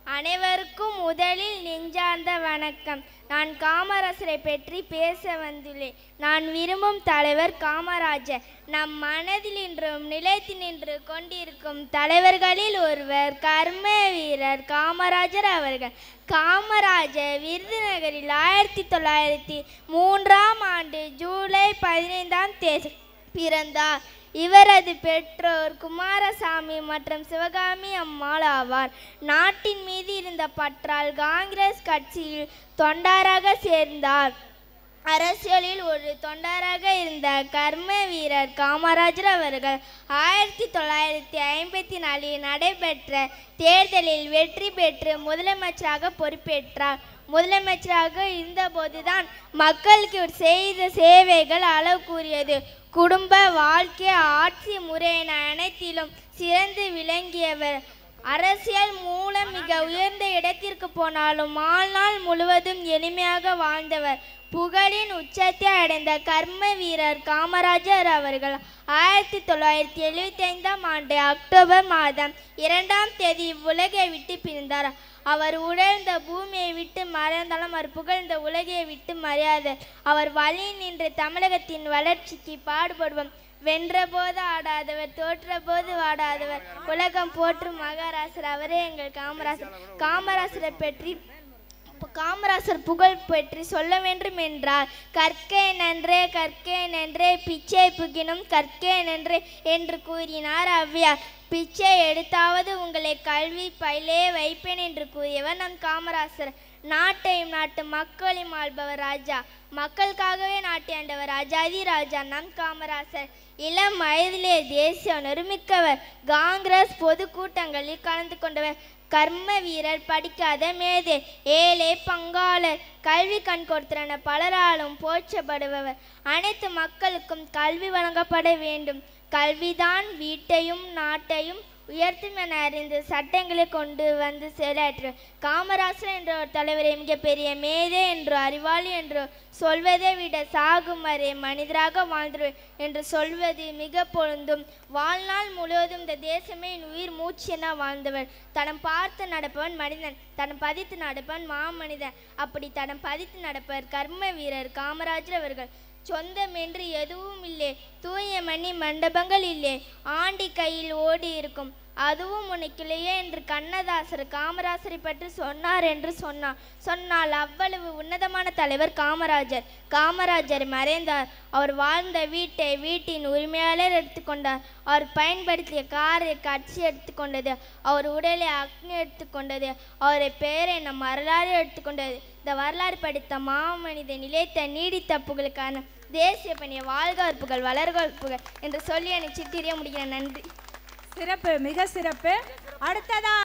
அனைவருக்கும் முதலில் நெஞ்சார்ந்த வணக்கம் நான் காமராசரை பற்றி பேச வந்துள்ளேன் நான் விரும்பும் தலைவர் காமராஜர் நம் மனதில் இன்றும் நிலைத்து நின்று கொண்டிருக்கும் தலைவர்களில் ஒருவர் கர்ம வீரர் காமராஜர் அவர்கள் காமராஜர் விருதுநகரில் ஆயிரத்தி தொள்ளாயிரத்தி மூன்றாம் ஆண்டு ஜூலை பதினைந்தாம் தேதி பிறந்தார் இவரது பெற்றோர் குமாரசாமி மற்றும் சிவகாமி அம்மாள் ஆவார் நாட்டின் மீது இருந்த பற்றால் காங்கிரஸ் கட்சியில் தொண்டராக சேர்ந்தார் அரசியலில் ஒரு தொண்டராக இருந்த கர்ம வீரர் காமராஜர் அவர்கள் ஆயிரத்தி தொள்ளாயிரத்தி ஐம்பத்தி நாலில் நடைபெற்ற தேர்தலில் வெற்றி பெற்று முதலமைச்சராக பொறுப்பேற்றார் முதலமைச்சராக இருந்தபோதுதான் மக்களுக்கு இவர் செய்த சேவைகள் அளவு கூறியது குடும்ப வாழ்க்கை ஆட்சி முறை என அனைத்திலும் சிறந்து விளங்கியவர் அரசியல் மூலம் மிக உயர்ந்த இடத்திற்கு போனாலும் வாழ்நாள் முழுவதும் எளிமையாக வாழ்ந்தவர் புகழின் உச்சத்தை அடைந்த கர்ம வீரர் காமராஜர் அவர்கள் ஆயிரத்தி தொள்ளாயிரத்தி எழுபத்தி ஐந்தாம் ஆண்டு அக்டோபர் மாதம் இரண்டாம் தேதி உலகை விட்டு பிரிந்தார் அவர் உணர்ந்த பூமியை விட்டு மறைந்தாலும் அவர் புகழ்ந்த உலகை விட்டு மறையாத அவர் வழி நின்று தமிழகத்தின் வளர்ச்சிக்கு பாடுபடுவோம் வென்றபோது ஆடாதவர் தோற்றபோது வாடாதவர் உலகம் போற்றும் மகாராசர் அவரே எங்கள் காமராசர் காமராசரை பற்றி காமராசர் புகழ் பற்றி சொல்ல வேண்டும் என்றார் கற்கே நன்றே கற்கே நன்றே பிச்சை புகினும் கற்கே நன்றே என்று கூறினார் ஔவையார் பிச்சை எடுத்தாவது உங்களை கல்வி பயிலே வைப்பேன் என்று கூறியவர் நம் காமராசர் நாட்டையும் நாட்டு மக்களையும் ஆள்பவர் ராஜா மக்களுக்காகவே நாட்டை ஆண்டவர் ராஜாதி ராஜா நம் காமராசர் இளம் வயதிலே தேசிய நிருமிக்கவர் காங்கிரஸ் பொதுக்கூட்டங்களில் கலந்து கொண்டவர் கர்ம வீரர் படிக்காத மேதை ஏழை பங்காளர் கல்வி கண் கொடுத்திறன பலராலும் போற்றப்படுபவர் அனைத்து மக்களுக்கும் கல்வி வழங்கப்பட வேண்டும் கல்விதான் வீட்டையும் நாட்டையும் உயர்த்தும் என அறிந்து சட்டங்களை கொண்டு வந்து செயலாற்று காமராசர் என்ற ஒரு தலைவரை மிகப்பெரிய மேதை என்றோ அறிவாளி என்றோ சொல்வதை விட சாகும் வரை மனிதராக வாழ்ந்து என்று சொல்வது மிக பொருந்தும் வாழ்நாள் முழுவதும் இந்த தேசமே என் உயிர் மூச்சு என வாழ்ந்தவர் தடம் பார்த்து நடப்பவன் மனிதன் தடம் பதித்து நடப்பவன் மாமனிதன் அப்படி தடம் பதித்து நடப்பவர் கர்ம வீரர் காமராஜர் அவர்கள் சொந்தம் என்று எதுவும் இல்லை தூய மணி மண்டபங்கள் இல்லை ஆண்டி கையில் ஓடி இருக்கும் அதுவும் உனக்கில்லையே என்று கண்ணதாசர் காமராசரை பற்றி சொன்னார் என்று சொன்னார் சொன்னால் அவ்வளவு உன்னதமான தலைவர் காமராஜர் காமராஜர் மறைந்தார் அவர் வாழ்ந்த வீட்டை வீட்டின் உரிமையாளர் எடுத்துக்கொண்டார் அவர் பயன்படுத்திய காரை கட்சி எடுத்துக்கொண்டது அவர் உடலை அக்னி எடுத்துக்கொண்டது அவரை பெயரை நம் வரலாறு எடுத்துக்கொண்டது இந்த வரலாறு படித்த மாமனித நிலைத்த நீடித்த புகழுக்கான தேசிய பணியை வாழ்க புகழ் வளர்க புகழ் என்று சொல்லி எனக்கு சித்திரிய முடிகிறேன் நன்றி சிறப்பு மிக சிறப்பு அடுத்ததா